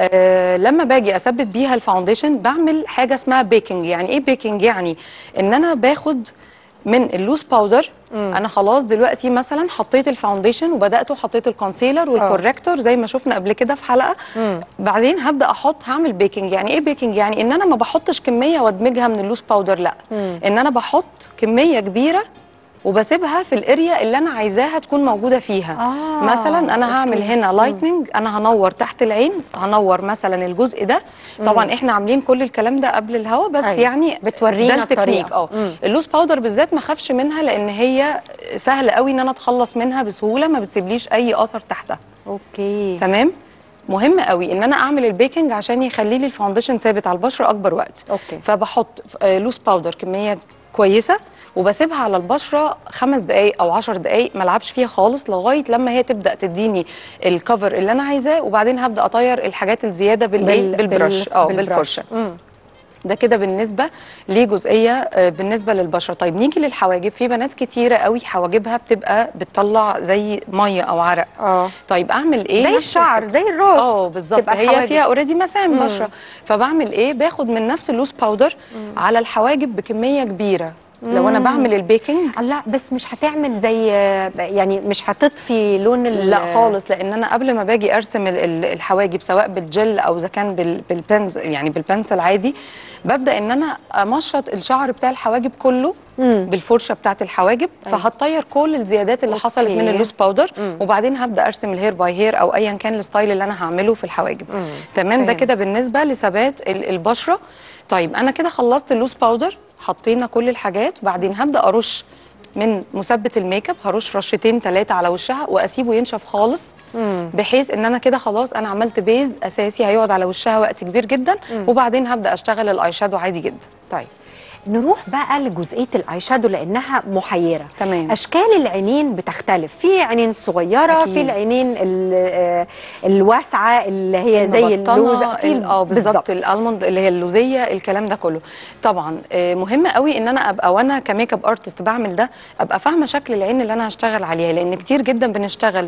آه لما باجي اثبت بيها الفاونديشن بعمل حاجه اسمها بيكنج يعني ايه بيكنج يعني ان انا باخد من اللوز باودر انا خلاص دلوقتي مثلا حطيت الفاونديشن وبدات وحطيت الكونسيلر والكوركتور زي ما شفنا قبل كده في حلقه مم. بعدين هبدا احط هعمل بيكنج يعني ايه بيكنج يعني ان انا ما بحطش كميه وادمجها من اللوز باودر لا مم. ان انا بحط كميه كبيره وبسيبها في الاريا اللي انا عايزاها تكون موجوده فيها آه، مثلا انا هعمل أوكي. هنا لايتنينج انا هنور تحت العين هنور مثلا الجزء ده طبعا احنا عاملين كل الكلام ده قبل الهوا بس أيوة. يعني بتورينا ده التكنيك الطريقة. اه مم. اللوز باودر بالذات ما خافش منها لان هي سهل قوي ان انا اتخلص منها بسهوله ما بتسيبليش اي اثر تحتها اوكي تمام مهم قوي ان انا اعمل البيكنج عشان يخلي لي الفاونديشن ثابت على البشره اكبر وقت اوكي فبحط آه، لوز باودر كميه كويسه وبسيبها على البشره خمس دقائق او عشر دقائق ما العبش فيها خالص لغايه لما هي تبدا تديني الكفر اللي انا عايزاه وبعدين هبدا اطير الحاجات الزياده بالايه بال- بالبرش بال- اه بالبرش. بالفرشه مم. ده كده بالنسبه لجزئيه آه، بالنسبه للبشره طيب نيجي للحواجب في بنات كتيره قوي حواجبها بتبقى بتطلع زي ميه او عرق اه طيب اعمل ايه زي نفس الشعر الفكرة. زي الراس اه بالظبط تبقى هي الحواجب. فيها اوريدي مسام مم. بشره فبعمل ايه باخد من نفس اللوز باودر على الحواجب بكميه كبيره لو انا مم. بعمل البيكنج لا بس مش هتعمل زي يعني مش هتطفي لون ال- لا خالص لان انا قبل ما باجي ارسم ال- ال- الحواجب سواء بالجل او اذا كان بال- بالبنز يعني بالبنسل عادي ببدا ان انا امشط الشعر بتاع الحواجب كله مم. بالفرشه بتاعه الحواجب أيوة. فهتطير كل الزيادات اللي حصلت من أوكي. اللوز باودر مم. وبعدين هبدا ارسم الهير باي هير او ايا كان الستايل اللي انا هعمله في الحواجب مم. تمام ده فهمت. كده بالنسبه لثبات ال- البشره طيب انا كده خلصت اللوز باودر حطينا كل الحاجات وبعدين هبدا ارش من مثبت الميك اب هرش رشتين ثلاثه على وشها واسيبه ينشف خالص مم. بحيث ان انا كده خلاص انا عملت بيز اساسي هيقعد على وشها وقت كبير جدا مم. وبعدين هبدا اشتغل الاي شادو عادي جدا طيب نروح بقى لجزئيه الاي شادو لانها محيره تمام اشكال العينين بتختلف في عينين صغيره أكيد. في العينين ال- آه، الواسعه اللي هي زي المبطنة، اللوزه في ال- اه بالظبط الالموند اللي هي اللوزيه الكلام ده كله طبعا آه، مهم قوي ان انا ابقى وانا كميك اب ارتست بعمل ده ابقى فاهمه شكل العين اللي انا هشتغل عليها لان كتير جدا بنشتغل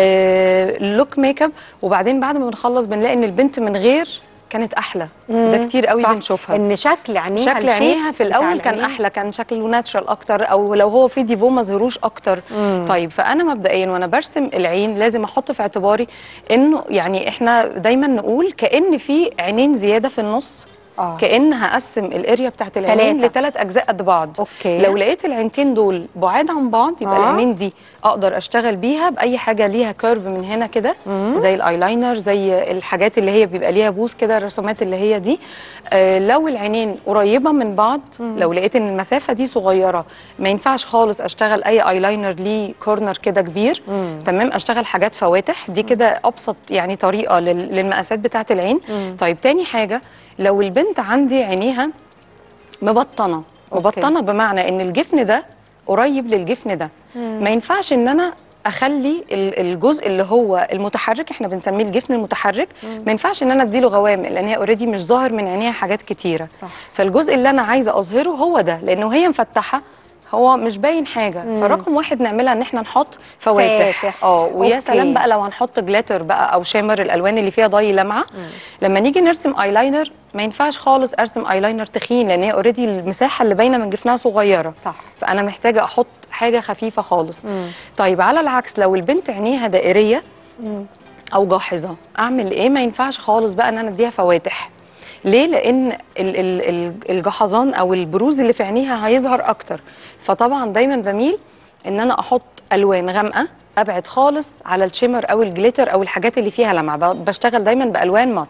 لوك ميك اب وبعدين بعد ما بنخلص بنلاقي ان البنت من غير كانت احلى ده مم، كتير قوي صح. بنشوفها ان شكل عينيها شكل الشيب عينيها في بتاع الاول كان العينين. احلى كان شكله ناتشرال اكتر او لو هو في ديفو ما ظهروش اكتر مم. طيب فانا مبدئيا وانا برسم العين لازم احط في اعتباري انه يعني احنا دايما نقول كان في عينين زياده في النص اه كان هقسم الاريا بتاعت العينين تلاتة. لثلاث اجزاء قد بعض اوكي لو لقيت العينتين دول بعاد عن بعض يبقى آه. العينين دي اقدر اشتغل بيها باي حاجه ليها كيرف من هنا كده مم. زي الايلاينر زي الحاجات اللي هي بيبقى ليها بوس كده الرسومات اللي هي دي آه لو العينين قريبه من بعض لو لقيت ان المسافه دي صغيره ما ينفعش خالص اشتغل اي ايلاينر ليه كورنر كده كبير مم. تمام اشتغل حاجات فواتح دي كده ابسط يعني طريقه لل- للمقاسات بتاعه العين مم. طيب تاني حاجه لو البنت عندي عينيها مبطنه أوكي. مبطنه بمعنى ان الجفن ده قريب للجفن ده ما ينفعش ان انا اخلي ال- الجزء اللي هو المتحرك احنا بنسميه الجفن المتحرك ما ينفعش ان انا اديله غوامق لان هي اوريدي مش ظاهر من عينيها حاجات كتيره صح فالجزء اللي انا عايزه اظهره هو ده لانه هي مفتحه هو مش باين حاجه مم. فرقم واحد نعملها ان احنا نحط فواتح فاتح. اه ويا أوكي. سلام بقى لو هنحط جلاتر بقى او شامر الالوان اللي فيها ضي لمعه لما نيجي نرسم ايلاينر ما ينفعش خالص ارسم ايلاينر تخين لان هي اوريدي المساحه اللي باينه من جفنها صغيره صح فانا محتاجه احط حاجه خفيفه خالص مم. طيب على العكس لو البنت عينيها دائريه مم. او جاحظه اعمل ايه ما ينفعش خالص بقى ان انا اديها فواتح ليه لان ال- ال- ال- الجحظان او البروز اللي في عينيها هيظهر اكتر فطبعا دايما بميل ان انا احط الوان غامقه ابعد خالص على الشيمر او الجليتر او الحاجات اللي فيها لمعه ب- بشتغل دايما بالوان مات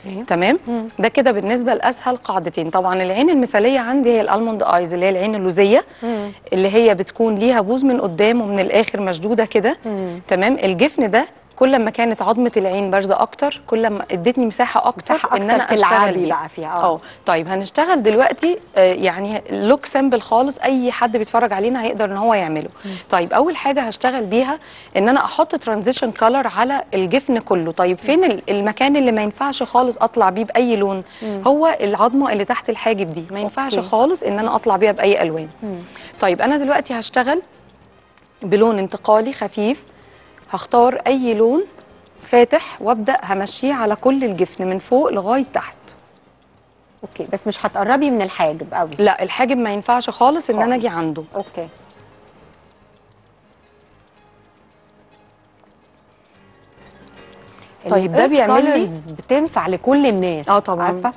اوكي تمام مم. ده كده بالنسبه لاسهل قاعدتين طبعا العين المثاليه عندي هي الالموند ايز اللي هي العين اللوزيه مم. اللي هي بتكون ليها بوز من قدام ومن الاخر مشدوده كده مم. تمام الجفن ده كل ما كانت عظمه العين بارزه اكتر كل ما ادتني مساحه اكتر مساحة ان أكتر انا تلعبي اشتغل بيها. بقى فيها، آه. اه طيب هنشتغل دلوقتي آه، يعني لوك سامبل خالص اي حد بيتفرج علينا هيقدر ان هو يعمله طيب اول حاجه هشتغل بيها ان انا احط ترانزيشن كلر على الجفن كله طيب فين ال- المكان اللي ما ينفعش خالص اطلع بيه باي لون مم. هو العظمه اللي تحت الحاجب دي ما ينفعش أوكي. خالص ان انا اطلع بيها باي الوان طيب انا دلوقتي هشتغل بلون انتقالي خفيف هختار اي لون فاتح وابدا همشيه على كل الجفن من فوق لغايه تحت اوكي بس مش هتقربي من الحاجب قوي لا الحاجب ما ينفعش خالص ان انا اجي خالص. عنده اوكي طيب ده ال earth بيعمل لي- colors بتنفع لكل الناس اه طبعا عارفه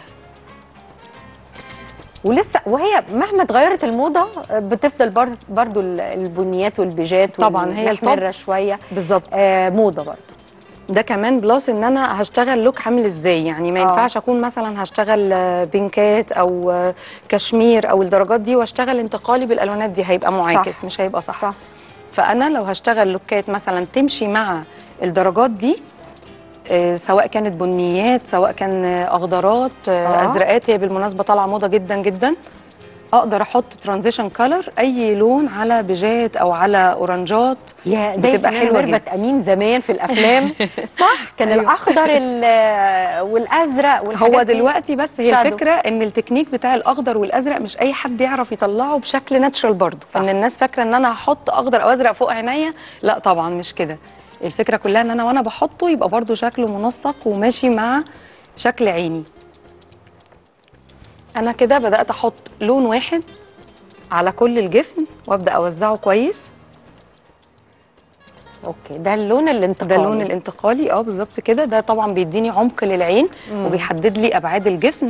ولسه وهي مهما اتغيرت الموضه بتفضل بر- برضو ال- البنيات والبيجات طبعاً، هي والمحمرة الطب. شويه بالظبط آه موضه برضو ده كمان بلس ان انا هشتغل لوك عامل ازاي يعني ما آه. ينفعش اكون مثلا هشتغل آه، بينكات او آه، كشمير او الدرجات دي واشتغل انتقالي بالالوانات دي هيبقى معاكس صح. مش هيبقى صح. صح فانا لو هشتغل لوكات مثلا تمشي مع الدرجات دي آه، سواء كانت بنيات سواء كان آه، اخضرات آه، آه. ازرقات هي بالمناسبه طالعه موضه جدا جدا اقدر احط ترانزيشن كلر اي لون على بيجات او على اورنجات يا زي بتبقى الفنانة حلوه ميرفت جدا امين زمان في الافلام صح كان أيوة. الاخضر ال- والازرق والحاجات هو دي. دلوقتي بس هي شادو. الفكره ان التكنيك بتاع الاخضر والازرق مش اي حد يعرف يطلعه بشكل ناتشرال برضه صح. ان الناس فاكره ان انا هحط اخضر او ازرق فوق عينيا لا طبعا مش كده الفكره كلها ان انا وانا بحطه يبقى برضه شكله منسق وماشي مع شكل عيني انا كده بدات احط لون واحد على كل الجفن وابدا اوزعه كويس اوكي ده اللون الانتقالي ده اللون الانتقالي اه بالظبط كده ده طبعا بيديني عمق للعين مم. وبيحدد لي ابعاد الجفن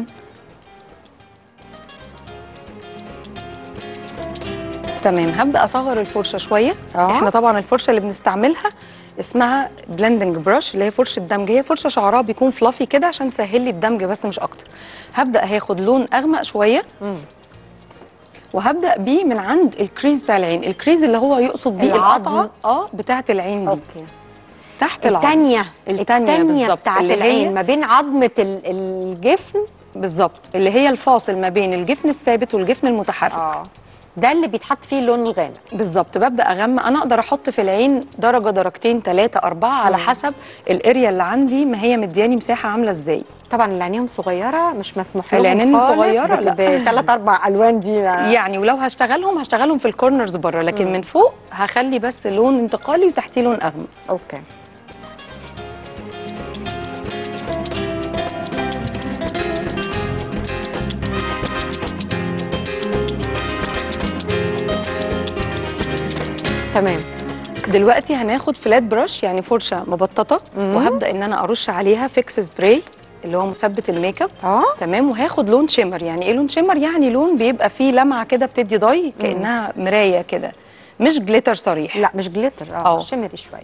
تمام هبدا اصغر الفرشه شويه آه. احنا طبعا الفرشه اللي بنستعملها اسمها بلندنج برش اللي هي فرشه دمج هي فرشه شعرها بيكون فلافي كده عشان تسهل لي الدمج بس مش اكتر هبدا هاخد لون اغمق شويه مم. وهبدا بيه من عند الكريز بتاع العين الكريز اللي هو يقصد بيه العظم. القطعه اه بتاعه العين دي اوكي تحت العظم الثانيه التانية بالظبط، بتاعت اللي هي- العين ما بين عظمه ال- الجفن بالظبط اللي هي الفاصل ما بين الجفن الثابت والجفن المتحرك اه ده اللي بيتحط فيه اللون الغامق بالظبط ببدا اغمق انا اقدر احط في العين درجه درجتين ثلاثه اربعه على مم. حسب الاريا اللي عندي ما هي مدياني مساحه عامله ازاي طبعا اللي عينيهم صغيره مش مسموح لهم العينين خالص صغيرة، لا. بثلاث اربع الوان دي ما- يعني ولو هشتغلهم هشتغلهم في الكورنرز بره لكن مم. من فوق هخلي بس لون انتقالي وتحتيه لون اغمق اوكي تمام دلوقتي هناخد فلات برش يعني فرشه مبططه مم. وهبدا ان انا ارش عليها فيكس سبراي اللي هو مثبت الميك اب اه تمام وهاخد لون شيمر يعني ايه لون شيمر يعني لون بيبقى فيه لمعه كده بتدي ضي كانها مرايه كده مش جليتر صريح لا مش جليتر اه آه. شمري شويه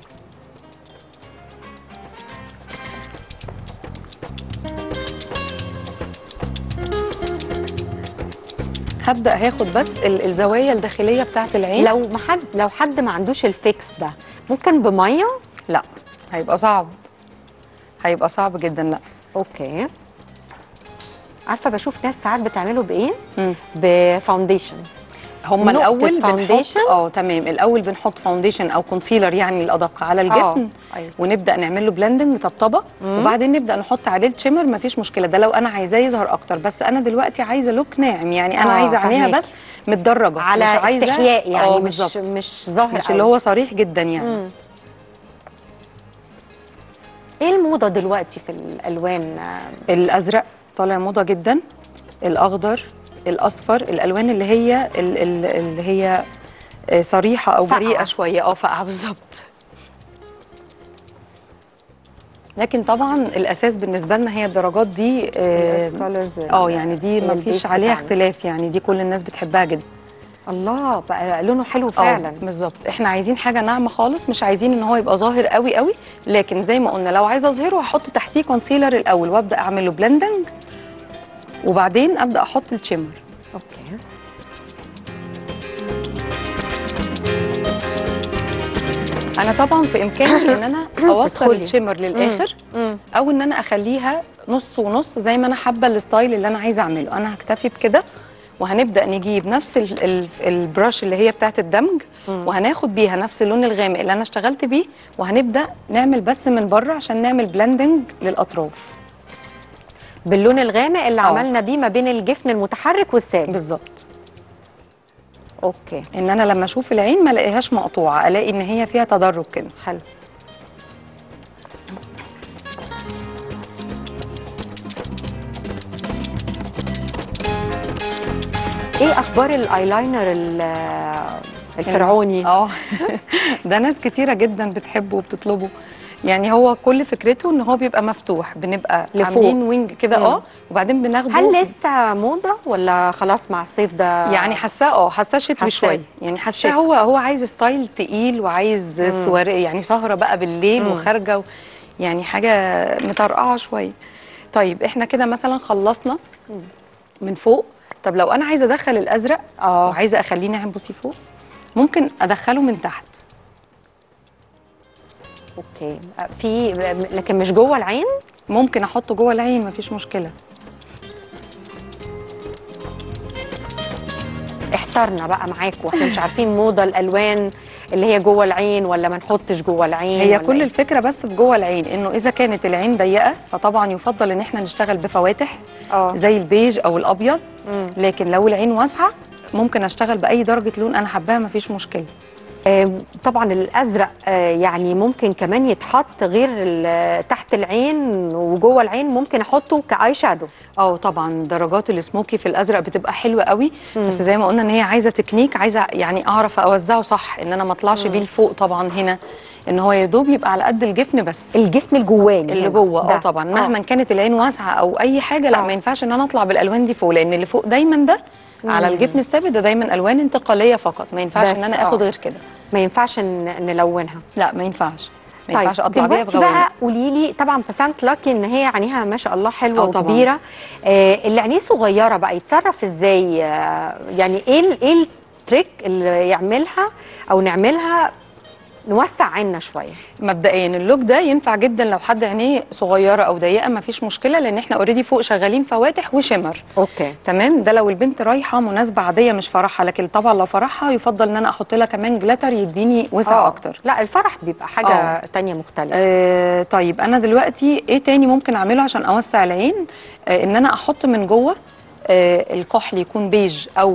هبدا هاخد بس ال- الزوايا الداخليه بتاعه العين لو ما حد لو حد ما عندوش الفيكس ده ممكن بميه لا هيبقى صعب هيبقى صعب جدا لا اوكي عارفه بشوف ناس ساعات بتعمله بايه مم. بفاونديشن هما نقطة الاول بنحط foundation؟ اه تمام الاول بنحط فاونديشن او كونسيلر يعني الادق على الجفن ايوه ونبدا نعمل له بلندنج طبطبه مم. وبعدين نبدا نحط عليه الشيمر مفيش مشكله ده لو انا عايزاه يظهر اكتر بس انا دلوقتي عايزه لوك ناعم يعني انا آه، عايزه عينيها فهماكي. بس متدرجه على مش عايزه استحياء يعني آه، مش بالظبط. مش ظاهر مش اللي قوي. هو صريح جدا يعني مم. ايه الموضه دلوقتي في الالوان آه، الازرق طالع موضه جدا الاخضر الاصفر الالوان اللي هي ال- ال- اللي هي آه، صريحه او فاقعة. جريئه شويه اه فاقعه بالظبط لكن طبعا الاساس بالنسبه لنا هي الدرجات دي اه الcolors آه، يعني دي ما البيس فيش عليها بتاعنا. اختلاف يعني دي كل الناس بتحبها جدا الله بقى لونه حلو آه، فعلا بالظبط احنا عايزين حاجه ناعمه خالص مش عايزين ان هو يبقى ظاهر قوي قوي لكن زي ما قلنا لو عايزه اظهره هحط تحتيه كونسيلر الاول وابدا اعمل له بلندنج وبعدين ابدا احط الشيمر اوكي انا طبعا في امكاني ان انا اوصل ادخلي. الشيمر للاخر مم. او ان انا اخليها نص ونص زي ما انا حابه الستايل اللي انا عايزه اعمله انا هكتفي بكده وهنبدا نجيب نفس ال ال البراش اللي هي بتاعه الدمج وهناخد بيها نفس اللون الغامق اللي انا اشتغلت بيه وهنبدا نعمل بس من بره عشان نعمل بلندنج للاطراف باللون الغامق اللي آه. عملنا بيه ما بين الجفن المتحرك والثابت بالظبط اوكي ان انا لما اشوف العين ما الاقيهاش مقطوعه الاقي ان هي فيها تدرج كده حلو ايه اخبار الايلاينر ال- الفرعوني اه ده ناس كتيره جدا بتحبه وبتطلبه يعني هو كل فكرته ان هو بيبقى مفتوح بنبقى لفوق. عاملين وينج كده مم. اه وبعدين بناخده هل لسه موضه ولا خلاص مع الصيف ده يعني حاساه اه حاساه شتوي حاساه. شويه يعني حاساه شتوي. هو هو عايز ستايل تقيل وعايز سواري يعني سهره بقى بالليل مم. وخارجه و يعني حاجه مطرقعه شويه طيب احنا كده مثلا خلصنا من فوق طب لو انا عايزه ادخل الازرق اه وعايزه اخليه ناعم بصي فوق ممكن ادخله من تحت اوكي في لكن مش جوه العين ممكن احطه جوه العين مفيش مشكله احترنا بقى معاكم واحنا مش عارفين موضه الالوان اللي هي جوه العين ولا ما نحطش جوه العين هي ولا كل إيه؟ الفكره بس في جوه العين انه اذا كانت العين ضيقه فطبعا يفضل ان احنا نشتغل بفواتح اه زي البيج او الابيض مم. لكن لو العين واسعه ممكن اشتغل باي درجه لون انا حباها مفيش مشكله آم، طبعا الازرق آه، يعني ممكن كمان يتحط غير ال- تحت العين وجوه العين ممكن احطه كاي شادو اه طبعا درجات السموكي في الازرق بتبقى حلوه قوي مم. بس زي ما قلنا ان هي عايزه تكنيك عايزه يعني اعرف اوزعه صح ان انا ما اطلعش بيه لفوق طبعا هنا ان هو يا دوب يبقى على قد الجفن بس الجفن الجواني اللي هنا. جوه ده. اه طبعا مهما كانت العين واسعه او اي حاجه لا آه. ما ينفعش ان انا اطلع بالالوان دي فوق لان اللي فوق دايما ده على مم. الجفن الثابت ده دايما الوان انتقاليه فقط ما ينفعش بس ان انا اخد آه. غير كده ما ينفعش ن- نلونها لا ما ينفعش ما طيب ينفعش اطلع بيها دلوقتي بغوامق بقى قولي لي طبعا بسنت لاكي ان هي عينيها ما شاء الله حلوه آه طبعاً. وكبيره آه اللي عينيه صغيره بقى يتصرف ازاي آه يعني ايه ال- ايه التريك اللي يعملها او نعملها نوسع عيننا شويه مبدئيا اللوك ده ينفع جدا لو حد عينيه صغيره او ضيقه ما فيش مشكله لان احنا اوريدي فوق شغالين فواتح وشمر اوكي تمام ده لو البنت رايحه مناسبه عاديه مش فرحها لكن طبعا لو فرحها يفضل ان انا احط لها كمان جلاتر يديني وسع آه. اكتر لا الفرح بيبقى حاجه آه. تانية مختلفه آه طيب انا دلوقتي ايه تاني ممكن اعمله عشان اوسع العين آه ان انا احط من جوه آه الكحل يكون بيج او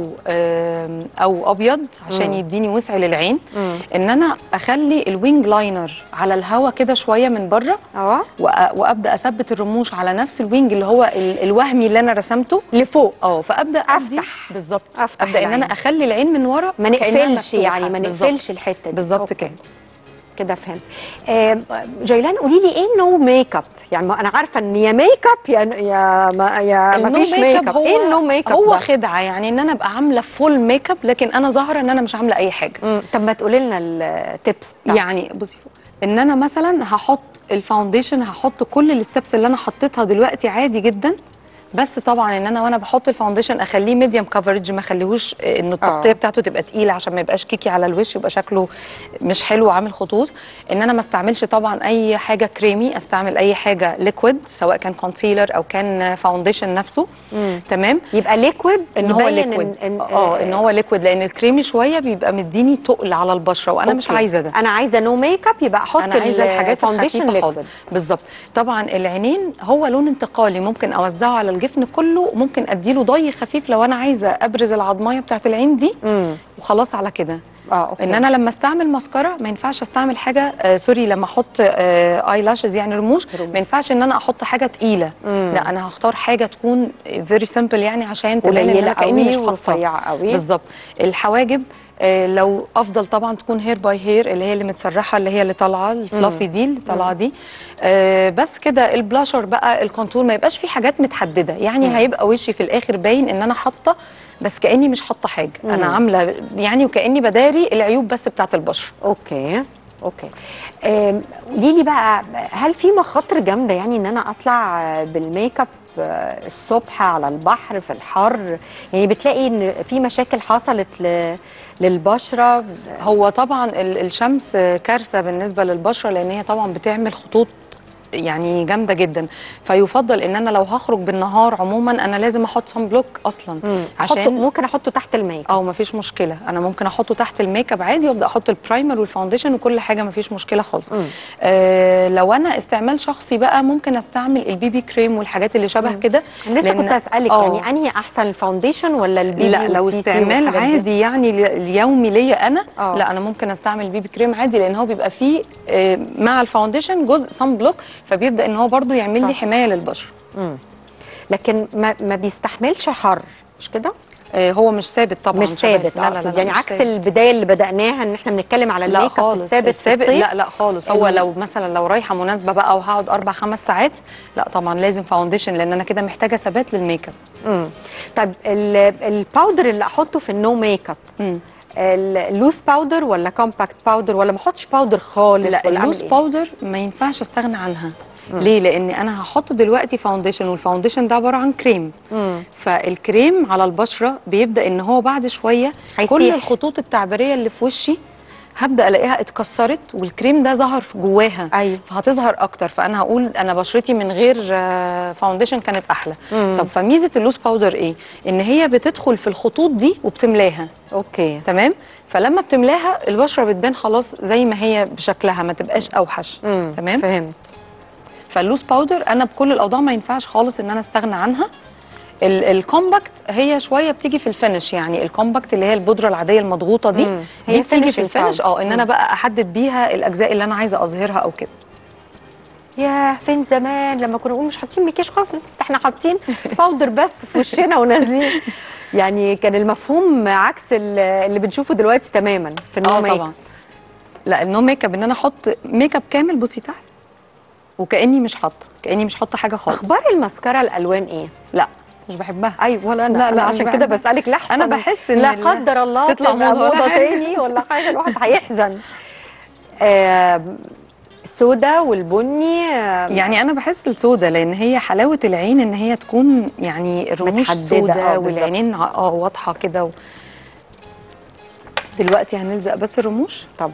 آه او ابيض عشان مم. يديني وسع للعين مم. ان انا اخلي الوينج لاينر على الهوا كده شويه من بره اه وأ- وابدا اثبت الرموش على نفس الوينج اللي هو ال- الوهمي اللي انا رسمته لفوق اه فابدا أدي- أفتح. بالظبط أفتح ابدا ان انا العين. اخلي العين من ورا ما كأنها نقفلش مفتوحة. يعني ما بالظبط. نقفلش الحته دي بالظبط أوكي. كده كده فهمت آه جيلان قولي لي ايه نو ميك اب يعني ما انا عارفه ان يا ميك اب يا يا ما يا ما النو فيش ميك ميك اب ايه النو ميك اب هو ده؟ خدعه يعني ان انا ابقى عامله فول ميك اب لكن انا ظاهره ان انا مش عامله اي حاجه مم. طب ما تقولي لنا التبس يعني بصي فوق ان انا مثلا هحط الفاونديشن هحط كل الستبس اللي انا حطيتها دلوقتي عادي جدا بس طبعا ان انا وانا بحط الفاونديشن اخليه ميديوم كفرج ما اخليهوش آه، انه التغطيه آه. بتاعته تبقى تقيله عشان ما يبقاش كيكي على الوش يبقى شكله مش حلو وعامل خطوط ان انا ما استعملش طبعا اي حاجه كريمي استعمل اي حاجه ليكويد سواء كان كونسيلر او كان فاونديشن نفسه مم. تمام يبقى ليكويد ان هو يبين ليكويد إن- إن- اه ان هو ليكويد لان الكريمي شويه بيبقى مديني تقل على البشره وانا مش أوكي. عايزه ده انا عايزه نو ميك اب يبقى احط انا عايزه الحاجات الفاونديشن الخفيفه ليكويد خالص بالظبط طبعا العينين هو لون انتقالي ممكن اوزعه على الجفن كله ممكن اديله ضي خفيف لو انا عايزه ابرز العضمايه بتاعت العين دي امم وخلاص على كده اه اوكي ان انا لما استعمل ماسكارا ما ينفعش استعمل حاجه آه سوري لما احط آه اي لاشز يعني رموش رموش. ما ينفعش ان انا احط حاجه تقيله مم. لا انا هختار حاجه تكون فيري سمبل يعني عشان تبان ان قليله انا كاني قوي مش حاطه ورفيعه قوي بالظبط الحواجب آه، لو افضل طبعا تكون هير باي هير اللي هي اللي متسرحه اللي هي اللي طالعه الفلافي دي اللي طالعه دي آه، بس كده البلاشر بقى الكونتور ما يبقاش في حاجات متحدده يعني مم. هيبقى وشي في الاخر باين ان انا حاطه بس كاني مش حاطه حاجه مم. انا عامله يعني وكاني بداري العيوب بس بتاعت البشره اوكي اوكي آم، قولي لي بقى هل في مخاطر جامده يعني ان انا اطلع آه، بالميك اب آه، الصبح على البحر في الحر يعني بتلاقي ان في مشاكل حصلت ل... للبشره هو طبعا ال- الشمس كارثه بالنسبه للبشره لان هي طبعا بتعمل خطوط يعني جامده جدا فيفضل ان انا لو هخرج بالنهار عموما انا لازم احط صن بلوك اصلا أحطه ممكن احطه تحت الميك اه مفيش مشكله انا ممكن احطه تحت الميك اب عادي وابدا احط البرايمر والفاونديشن وكل حاجه مفيش مشكله خالص آه لو انا استعمال شخصي بقى ممكن استعمل البي بي كريم والحاجات اللي شبه كده لسه لأن- كنت اسالك آه. يعني انهي احسن الفاونديشن ولا البيبي لا لو والسي سي استعمال والحاجات دي؟ عادي يعني ل- اليومي ليا انا آه. لا انا ممكن استعمل بيبي كريم عادي لان هو بيبقى فيه آه، مع الفاونديشن جزء صن بلوك فبيبدا ان هو برضو يعمل لي صح. حمايه للبشره مم. لكن ما, ما بيستحملش حر مش كده آه، هو مش ثابت طبعا مش شبه- ثابت لا لا لا, اقصد لا يعني مش عكس ثابت. البدايه اللي بداناها ان احنا بنتكلم على لا الميك اب خالص الثابت في الثابت الصيف لا لا خالص هو ال- لو مثلا لو رايحه مناسبه بقى وهقعد اربع خمس ساعات لا طبعا لازم فاونديشن لان انا كده محتاجه ثبات للميك اب امم طيب ال- الباودر اللي احطه في النو ميك اب مم. اللوز باودر ولا كومباكت باودر ولا ما احطش باودر خالص لا ولا أعمل اللوز إيه؟ باودر ما ينفعش استغنى عنها مم. ليه لان انا هحط دلوقتي فاونديشن والفاونديشن ده عباره عن كريم مم. فالكريم على البشره بيبدا ان هو بعد شويه هيسيح. كل الخطوط التعبيريه اللي في وشي هبدا الاقيها اتكسرت والكريم ده ظهر في جواها ايوه فهتظهر اكتر فانا هقول انا بشرتي من غير آه، فاونديشن كانت احلى مم. طب فميزه اللوز باودر ايه ان هي بتدخل في الخطوط دي وبتملاها اوكي تمام فلما بتملاها البشره بتبان خلاص زي ما هي بشكلها ما تبقاش اوحش مم. تمام فهمت فاللوز باودر انا بكل الاوضاع ما ينفعش خالص ان انا استغنى عنها ال- الكومباكت هي شويه بتيجي في الفينش يعني الكومباكت اللي هي البودره العاديه المضغوطه دي مم. دي هي بتيجي فينش في الفينش الباودر. اه ان انا مم. بقى احدد بيها الاجزاء اللي انا عايزه اظهرها او كده ياه فين زمان لما كنا نقول مش حاطين مكياج خالص بس احنا حاطين باودر بس في وشنا ونازلين يعني كان المفهوم عكس ال- اللي بنشوفه دلوقتي تماما في النو اه ميك طبعا لا النو ميك اب ان انا احط ميك اب كامل بصي تحت وكاني مش حاطه كاني مش حاطه حاجه خالص اخبار الماسكارا الالوان ايه لا مش بحبها ايوه ولا انا لا، لا لا، لا مش عشان كده بحبها. بسالك لحظه أنا بحس إن لا ال- قدر الله تطلع تبقى موضة ولا موضه حاجة. تاني ولا حاجه الواحد هيحزن آم، السودا والبني آم، يعني انا بحس السودا لان هي حلاوه العين ان هي تكون يعني الرموش متحددة، سودا آه، بالظبط. والعينين ع- اه واضحه كده و... دلوقتي هنلزق بس الرموش طبعا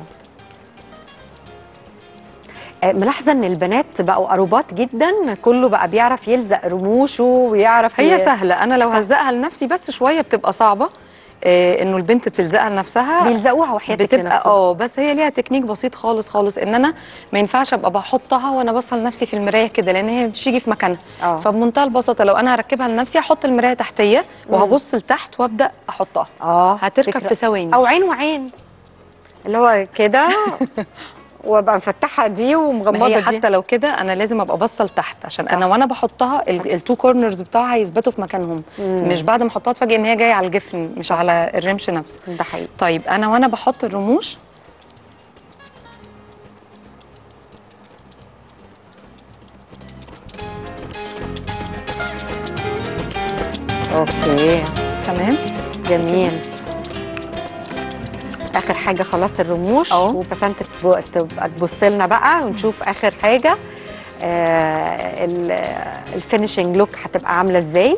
آه، ملاحظه ان البنات بقوا قروبات جدا كله بقى بيعرف يلزق رموشه ويعرف هي ي- سهله انا لو صح. هلزقها لنفسي بس شويه بتبقى صعبه آه انه البنت تلزقها لنفسها بيلزقوها وحياتك بتبقى لنفسهم. اه بس هي ليها تكنيك بسيط خالص خالص ان انا ما ينفعش ابقى بحطها وانا باصه لنفسي في المرايه كده لان هي مش تيجي في مكانها اه فبمنتهى البساطه لو انا هركبها لنفسي هحط المرايه تحتيه وهبص لتحت وابدا احطها اه هتركب فكرة. في ثواني او عين وعين اللي هو كده وابقى مفتحه دي ما ومغمضه هي دي حتى لو كده انا لازم ابقى باصه لتحت عشان صح. انا وانا بحطها التو كورنرز بتاعها يثبتوا في مكانهم مم. مش بعد ما احطها اتفاجئ ان هي جايه على الجفن مش صح. على الرمش نفسه ده حقيقي طيب انا وانا بحط الرموش اوكي تمام جميل اخر حاجه خلاص الرموش أهو. وبسنت تبقى تبقى تبص لنا بقى ونشوف اخر حاجه آه الفينشنج لوك هتبقى عامله ازاي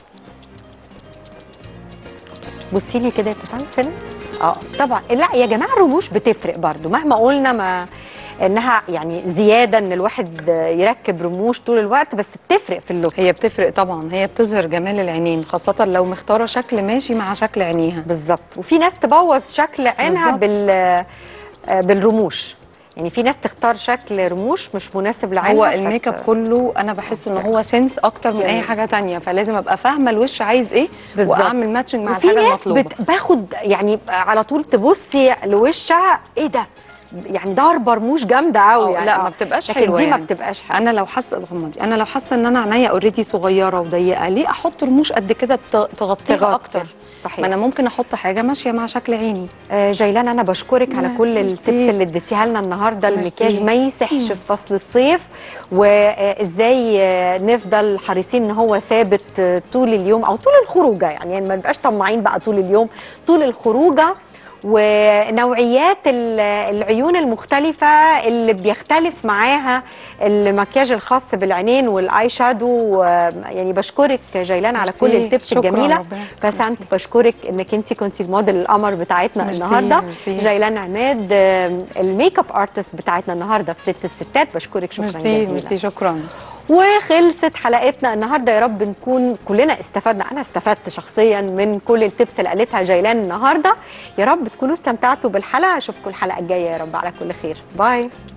بصي لي كده يا بسنت سنة اه طبعا لا يا جماعه الرموش بتفرق برضو مهما قلنا ما انها يعني زياده ان الواحد يركب رموش طول الوقت بس بتفرق في اللوك هي بتفرق طبعا هي بتظهر جمال العينين خاصه لو مختاره شكل ماشي مع شكل عينيها بالظبط وفي ناس تبوظ شكل عينها بالظبط. بال آه، بالرموش يعني في ناس تختار شكل رموش مش مناسب لعينها هو فت- الميك اب كله انا بحس ان هو سنس اكتر من اي جميل. حاجه تانية فلازم ابقى فاهمه الوش عايز ايه بالظبط. واعمل ماتشنج مع وفي الحاجه ناس المطلوبه بت- باخد يعني على طول تبصي لوشها ايه ده يعني ضربه رموش جامده قوي أو يعني لا آه. ما بتبقاش لكن حلوه دي ما يعني. بتبقاش حلوه انا لو حاسه غمضي انا لو حاسه ان انا عينيا اوريدي صغيره وضيقه ليه احط رموش قد كده ت- تغطيها تغطي. اكتر صحيح ما انا ممكن احط حاجه ماشيه مع شكل عيني آه، جيلان انا بشكرك على لا، كل ميرسي. التبس اللي اديتيها لنا النهارده ميرسي. المكياج ما يسحش في فصل الصيف وازاي نفضل حريصين ان هو ثابت آه، طول اليوم او طول الخروجه يعني ما نبقاش طماعين بقى طول اليوم طول الخروجه ونوعيات ال- العيون المختلفة اللي بيختلف معاها المكياج الخاص بالعينين والاي شادو آه، يعني بشكرك جيلان على كل ميرسي. التبس شكراً، الجميلة ربنا يخليك. بسنت بشكرك انك انت كنتي الموديل القمر بتاعتنا ميرسي، النهارده ميرسي. جيلان عماد آه، الميك اب ارتست بتاعتنا النهارده في ست الستات بشكرك شكرا ميرسي جزيلا ميرسي شكرا وخلصت حلقتنا النهارده يا رب نكون كلنا استفدنا انا استفدت شخصيا من كل التبس اللي قالتها جيلان النهارده يا رب تكونوا استمتعتوا بالحلقه اشوفكم الحلقه الجايه يا رب على كل خير باي